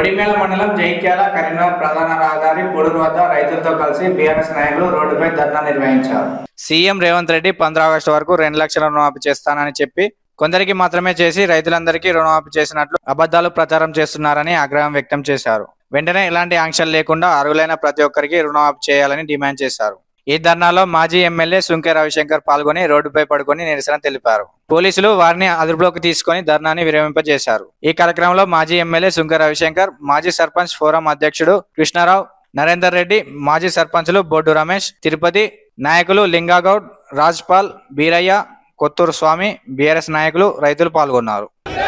కొడిమేల మండలం జైక్యాల కరీంనగర్ ప్రధాన రహదారి పొడూరు వద్ద రైతులతో కలిసి బీఆర్ఎస్ నాయకులు రోడ్డుపై ధర్నా నిర్వహించారు సీఎం రేవంత్ రెడ్డి పంద్రా ఆగస్టు వరకు రెండు లక్షల రుణమాఫీ చేస్తానని చెప్పి కొందరికి మాత్రమే చేసి రైతులందరికీ రుణమాఫీ చేసినట్లు అబద్ధాలు ప్రచారం చేస్తున్నారని ఆగ్రహం వ్యక్తం చేశారు వెంటనే ఎలాంటి ఆంక్షలు లేకుండా అర్హులైన ప్రతి ఒక్కరికి రుణమాఫీ చేయాలని డిమాండ్ చేశారు ఈ ధర్నాలో మాజీ ఎమ్మెల్యే సుంకె రవిశంకర్ పాల్గొని రోడ్డుపై పడుకొని నిరసన తెలిపారు పోలీసులు వారిని అదుపులోకి తీసుకొని ధర్నాని విరమింపజేశారు ఈ కార్యక్రమంలో మాజీ ఎమ్మెల్యే సుంకె రవిశంకర్ మాజీ సర్పంచ్ ఫోరం అధ్యక్షుడు కృష్ణారావు నరేందర్ రెడ్డి మాజీ సర్పంచులు బొడ్డు రమేష్ తిరుపతి నాయకులు లింగాగౌడ్ రాజ్పాల్ బీరయ్య కొత్తూరు స్వామి బీఆర్ఎస్ నాయకులు రైతులు పాల్గొన్నారు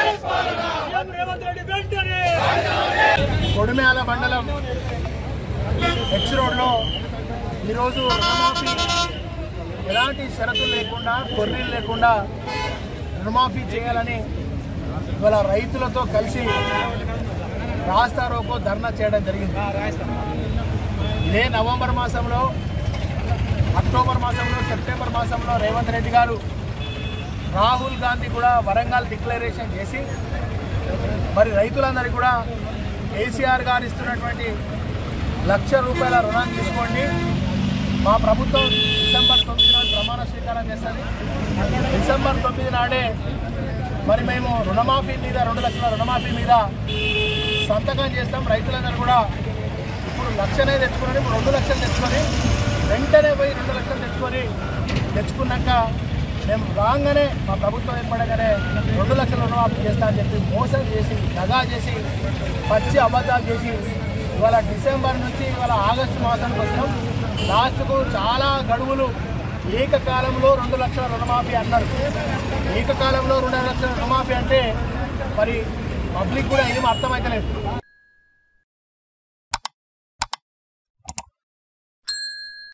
కొడిమేల మండలం ఎక్స్ రోడ్లో ఈరోజు రుణమాఫీ ఎలాంటి షరతులు లేకుండా కొర్రీలు లేకుండా రుణమాఫీ చేయాలని ఇవాళ రైతులతో కలిసి రాస్తా రోకో ధర్నా చేయడం జరిగింది ఇదే నవంబర్ మాసంలో అక్టోబర్ మాసంలో సెప్టెంబర్ మాసంలో రేవంత్ రెడ్డి గారు రాహుల్ గాంధీ కూడా వరంగల్ డిక్లరేషన్ చేసి మరి రైతులందరికీ కూడా కేసీఆర్ గారు ఇస్తున్నటువంటి లక్ష రూపాయల రుణం తీసుకోండి మా ప్రభుత్వం డిసెంబర్ తొమ్మిది నాడు ప్రమాణ స్వీకారం చేస్తుంది డిసెంబర్ తొమ్మిది నాడే మరి మేము రుణమాఫీ మీద రెండు లక్షల రుణమాఫీ మీద సంతకం చేస్తాం రైతులందరూ కూడా ఇప్పుడు లక్షనే తెచ్చుకుని ఇప్పుడు రెండు లక్షలు తెచ్చుకొని వెంటనే పోయి రెండు లక్షలు తెచ్చుకొని తెచ్చుకున్నాక మేము రాగానే మా ప్రభుత్వం ఏర్పడగానే రెండు లక్షల రుణమాఫీ చేస్తా అని చెప్పి మోసం చేసి దగా చేసి పచ్చి అబద్ధాలు చేసి ఇవాళ డిసెంబర్ నుంచి ఇవాళ ఆగస్టు మాసానికి వచ్చినాం లాస్ట్కు చాలా గడువులు ఏకకాలంలో రెండు లక్షల రుణమాఫీ అన్నారు ఏకకాలంలో రెండు లక్షల రుణమాఫీ అంటే మరి పబ్లిక్ కూడా ఏం అర్థమైతలేదు